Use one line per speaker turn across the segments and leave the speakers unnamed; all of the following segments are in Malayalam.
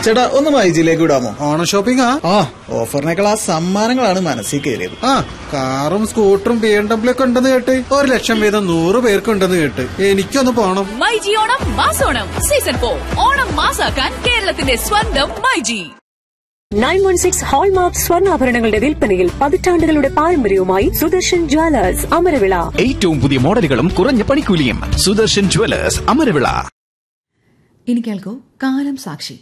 ചേട്ടാ ഒന്ന് മൈജിയിലേക്ക് വിടാമോ
ഓണ ഷോപ്പിംഗ് ആ
ആ ഓഫറിനേക്കാൾ ആ സമ്മാനങ്ങളാണ് മനസ്സിൽ കയറിയത്
ആ കാറും സ്കൂട്ടറും ബി എം ഡബ്ല്യു ഒക്കെ ഉണ്ടെന്ന് കേട്ട് ഒരു ലക്ഷം വീതം നൂറ് പേർക്ക് ഉണ്ടെന്ന് കേട്ട് എനിക്കൊന്ന് പോണം
മൈജി ഓണം മാസോണം സീസൺ ഫോർ ഓണം മാസാക്കാൻ കേരളത്തിന്റെ സ്വന്തം myG
nine one six hallmark സ്വർണ്ണാഭരണങ്ങളുടെ വിൽപ്പനയിൽ പതിറ്റാണ്ടുകളുടെ പാരമ്പര്യവുമായി സുദർശൻ ജ്വല്ലേഴ്സ് അമരവിള
ഏറ്റവും പുതിയ മോഡലുകളും കുറഞ്ഞ പണിക്കൂലിയും സുദർശൻ ജുവലേഴ്സ് അമരവിള
ഇനി കേൾക്കൂ കാലം സാക്ഷി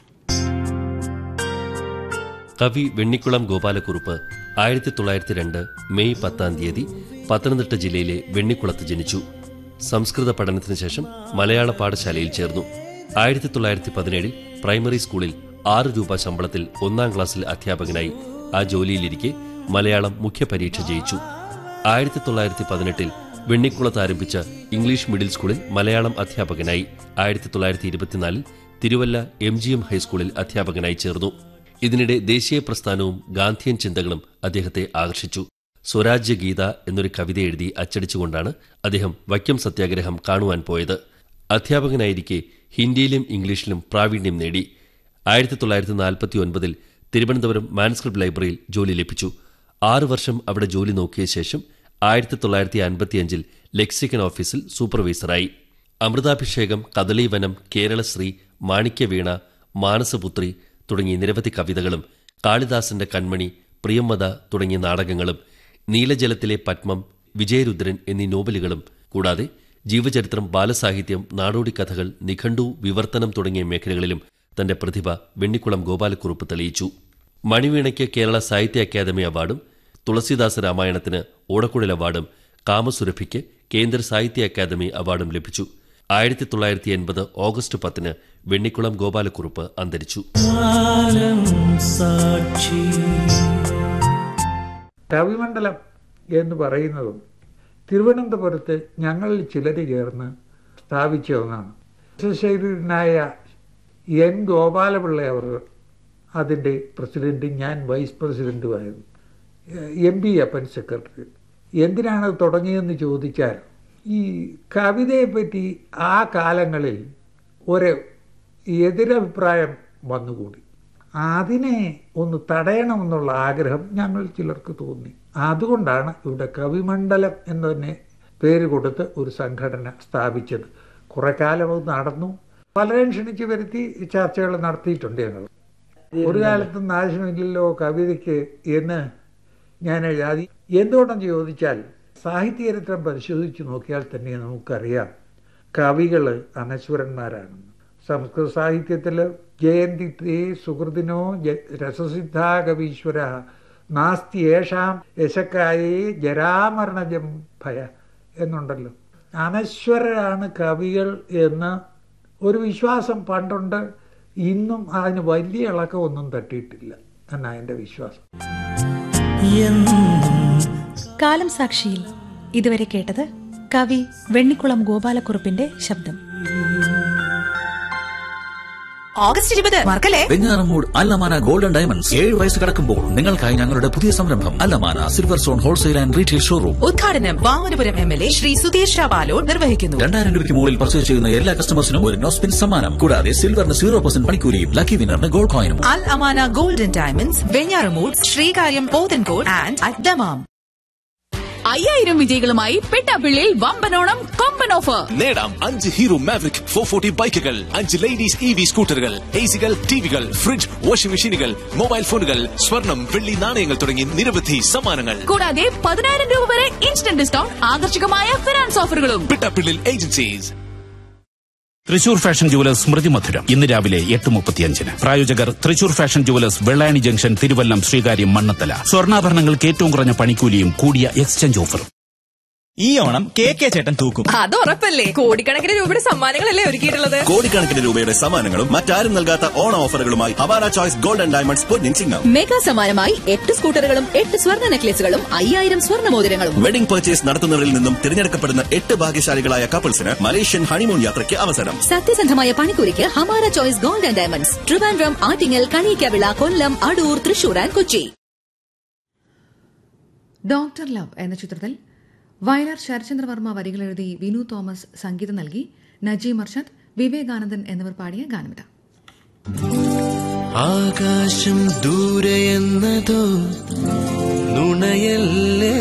കവി വെണ്ണിക്കുളം ഗോപാലക്കുറുപ്പ് ആയിരത്തി തൊള്ളായിരത്തി രണ്ട് മെയ് പത്താം തീയതി പത്തനംതിട്ട ജില്ലയിലെ വെണ്ണിക്കുളത്ത് ജനിച്ചു സംസ്കൃത പഠനത്തിന് ശേഷം മലയാള പാഠശാലയിൽ ചേർന്നു ആയിരത്തി തൊള്ളായിരത്തി പതിനേഴിൽ പ്രൈമറി സ്കൂളിൽ ആറ് രൂപ ശമ്പളത്തിൽ ഒന്നാം ക്ലാസ്സിൽ അധ്യാപകനായി ആ ജോലിയിലിരിക്കെ മലയാളം മുഖ്യ പരീക്ഷ ജയിച്ചു ആയിരത്തി തൊള്ളായിരത്തി പതിനെട്ടിൽ വെണ്ണിക്കുളത്ത് ആരംഭിച്ച ഇംഗ്ലീഷ് മിഡിൽ സ്കൂളിൽ മലയാളം അധ്യാപകനായി ആയിരത്തി തൊള്ളായിരത്തി ഇരുപത്തിനാലിൽ തിരുവല്ല എം ജി എം ഹൈസ്കൂളിൽ അധ്യാപകനായി ചേർന്നു ഇതിനിടെ ദേശീയ പ്രസ്ഥാനവും ഗാന്ധിയൻ ചിന്തകളും അദ്ദേഹത്തെ ആകർഷിച്ചു സ്വരാജ്യ ഗീത എന്നൊരു കവിത എഴുതി അച്ചടിച്ചുകൊണ്ടാണ് അദ്ദേഹം വൈക്കം സത്യാഗ്രഹം കാണുവാൻ പോയത് അധ്യാപകനായിരിക്കെ ഹിന്ദിയിലും ഇംഗ്ലീഷിലും പ്രാവീണ്യം നേടി ആയിരത്തി തൊള്ളായിരത്തി നാൽപ്പത്തി ഒൻപതിൽ തിരുവനന്തപുരം മാൻസ്ക്രിപ്റ്റ് ലൈബ്രറിയിൽ ജോലി ലഭിച്ചു ആറു വർഷം അവിടെ ജോലി നോക്കിയ ശേഷം ആയിരത്തി തൊള്ളായിരത്തി അൻപത്തിയഞ്ചിൽ ലെക്സിക്കൻ ഓഫീസിൽ സൂപ്പർവൈസറായി അമൃതാഭിഷേകം കദളീവനം കേരളശ്രീ മാണിക്യവീണ മാനസപുത്രി തുടങ്ങിയ നിരവധി കവിതകളും കാളിദാസന്റെ കൺമണി പ്രിയംവദ തുടങ്ങിയ നാടകങ്ങളും നീലജലത്തിലെ പത്മം വിജയരുദ്രൻ എന്നീ നോവലുകളും കൂടാതെ ജീവചരിത്രം ബാലസാഹിത്യം നാടോടിക്കഥകൾ നിഘണ്ടു വിവർത്തനം തുടങ്ങിയ മേഖലകളിലും തന്റെ പ്രതിഭ വെണ്ണിക്കുളം ഗോപാലക്കുറുപ്പ് തെളിയിച്ചു മണിവീണയ്ക്ക് കേരള സാഹിത്യ അക്കാദമി അവാർഡും തുളസീദാസ രാമായണത്തിന് ഓടക്കുഴൽ അവാർഡും കാമസുരഭിക്ക് കേന്ദ്ര സാഹിത്യ അക്കാദമി അവാർഡും ലഭിച്ചു ആയിരത്തി തൊള്ളായിരത്തി എൺപത് ഓഗസ്റ്റ് പത്തിന് വെണ്ണിക്കുളം ഗോപാലക്കുറുപ്പ് അന്തരിച്ചു
കവിമണ്ഡലം എന്ന് പറയുന്നതും തിരുവനന്തപുരത്ത് ഞങ്ങളിൽ ചിലർ ചേർന്ന് സ്ഥാപിച്ച ഒന്നാണ് ശരീരനായ എൻ ഗോപാലപിള്ള അവർ അതിൻ്റെ പ്രസിഡൻറ്റും ഞാൻ വൈസ് പ്രസിഡൻറ്റുമായിരുന്നു എം പി അപ്പൻ സെക്രട്ടറി എന്തിനാണ് അത് തുടങ്ങിയതെന്ന് ചോദിച്ചാൽ ഈ കവിതയെപ്പറ്റി ആ കാലങ്ങളിൽ ഒരു എതിരഭിപ്രായം വന്നുകൂടി അതിനെ ഒന്ന് തടയണമെന്നുള്ള ആഗ്രഹം ഞങ്ങൾ ചിലർക്ക് തോന്നി അതുകൊണ്ടാണ് ഇവിടെ കവിമണ്ഡലം എന്ന് തന്നെ പേര് കൊടുത്ത് ഒരു സംഘടന സ്ഥാപിച്ചത് കുറെ കാലം അത് നടന്നു പലരെയും ക്ഷണിച്ച് വരുത്തി ചർച്ചകൾ നടത്തിയിട്ടുണ്ട് ഞങ്ങൾ ഒരു കാലത്തും നാശമില്ലല്ലോ കവിതയ്ക്ക് എന്ന് ഞാൻ എഴുതി എന്തുകൊണ്ടെന്ന് ചോദിച്ചാൽ സാഹിത്യചരിത്രം പരിശോധിച്ച് നോക്കിയാൽ തന്നെ നമുക്കറിയാം കവികൾ അനശ്വരന്മാരാണെന്ന് സംസ്കൃത സാഹിത്യത്തിൽ ജയന്തി തേ സുഹൃദിനോ രസസിദ്ധാ കവീശ്വര നാസ്തി യേഷാം യശക്കായേ ജരാമരണജം ഭയ എന്നുണ്ടല്ലോ അനശ്വരരാണ് കവികൾ എന്ന് ഒരു വിശ്വാസം പണ്ടുണ്ട് ഇന്നും അതിന് വലിയ ഇളക്കമൊന്നും തട്ടിയിട്ടില്ല എന്നാ എൻ്റെ വിശ്വാസം
കാലം സാക്ഷിയിൽ ഇതുവരെ കേട്ടത് കവി വെണ്ണിക്കുളം ഗോപാലക്കുറുപ്പിന്റെ ശബ്ദം
ഓഗസ്റ്റ് ഇരുപത് മറക്കല്ലേ
വെഞ്ഞാറമൂട് അല്ലമാന ഗോൾഡൻ ഡയമണ്ട്സ് ഏഴ് വയസ്സ് കടക്കുമ്പോൾ നിങ്ങൾക്കായി ഞങ്ങളുടെ പുതിയ സംരംഭം Al Amana silver stone wholesale and retail showroom
ഉദ്ഘാടനം Vamanapuram M L A Shri Sudheesh ബാലോഡ് നിർവഹിക്കുന്നു
രണ്ടായിരം രൂപയ്ക്ക് മുകളിൽ പർച്ചേസ് ചെയ്യുന്ന എല്ലാ കസ്റ്റമേഴ്സിനും ഒരു നോസ്പിൻ സമ്മാനം കൂടാതെ സിൽവറിന് സീറോ പെർസെന്റ് പണിക്കൂലിയും ലക്കി വിന്നറിന് ഗോൾഡ് കോയിനും
Al Amana golden diamonds Venjaramoodu Sreekaryam Pothencode and അദ്ദമാം അയ്യായിരം വിജയികളുമായി പെട്ടാപ്പിള്ളിയിൽ വമ്പനോണം കൊമ്പൻ ഓഫർ
നേടാം അഞ്ച് ഹീറോ മാവറിക് ഫോർ ഫോർട്ടി ബൈക്കുകൾ അഞ്ച് ലേഡീസ് ഇ വി സ്കൂട്ടറുകൾ എ സികൾ ടിവികൾ ഫ്രിഡ്ജ് വാഷിംഗ് മെഷീനുകൾ മൊബൈൽ ഫോണുകൾ സ്വർണം വെള്ളി നാണയങ്ങൾ തുടങ്ങി നിരവധി സമ്മാനങ്ങൾ
കൂടാതെ പതിനായിരം രൂപ വരെ ഇൻസ്റ്റന്റ് ഡിസ്കൗണ്ട് ആകർഷകമായ ഫിനാൻസ് ഓഫറുകളും
Pittappillil agencies
Thrissur fashion jewellers സ്മൃതി മധുരം ഇന്ന് രാവിലെ എട്ട് മുപ്പത്തിയഞ്ചിന് പ്രായോജകർ Thrissur fashion jewellers Vellayani junction Thiruvallam Sreekaryam Mannathala സ്വർണ്ണാഭരണങ്ങൾക്ക് ഏറ്റവും കുറഞ്ഞ പണിക്കൂലിയും കൂടിയ എക്സ്ചേഞ്ച് ഓഫറും
ഈ ഓണം കെ കെ ചേട്ടൻ തൂക്കും
അത് ഉറപ്പല്ലേ കോടിക്കണക്കിന് രൂപയുടെ സമ്മാനങ്ങളല്ലേ ഒരുക്കിയിട്ടുള്ളത്
കോടിക്കണക്കിന് രൂപയുടെ സമ്മാനങ്ങളും മറ്റാരും നൽകാത്ത ഓണ ഓഫറുകളുമായി അവാര ചോയ്സ് ഗോൾഡൻ ഡയമണ്ട്സ് പൊന്നിൻ ചിങ്ങം
മെഗാ സമ്മാനമായി എട്ട് സ്കൂട്ടറുകളും എട്ട് സ്വർണ്ണ നെക്ലേസുകളും അയ്യായിരം സ്വർണ്ണ മോതിരങ്ങളും
വെഡിംഗ് പർച്ചേസ് നടത്തുന്നവരിൽ നിന്നും തിരഞ്ഞെടുക്കപ്പെടുന്ന എട്ട് ഭാഗ്യശാലികളായ കപ്പിൾസിന് മലേഷ്യൻ ഹണിമൂൺ യാത്രയ്ക്ക് അവസരം
സത്യസന്ധമായ പണിക്കൂലിക്ക് ഹമാര choice gold and diamonds Trivandrum Attingal Kaniyikkavila Kollam Adoor Thrissur and Kochi
doctor love എന്ന ചിത്രത്തിൽ വയലാർ ശരചന്ദ്രവർമ്മ വരികൾ എഴുതി വിനു തോമസ് സംഗീതം നൽകി നജീം അർഷദ് വിവേകാനന്ദൻ എന്നിവർ പാടിയ ഗാനമിത
ആകാശം ദൂരെ എന്നതോ നുണയല്ലേ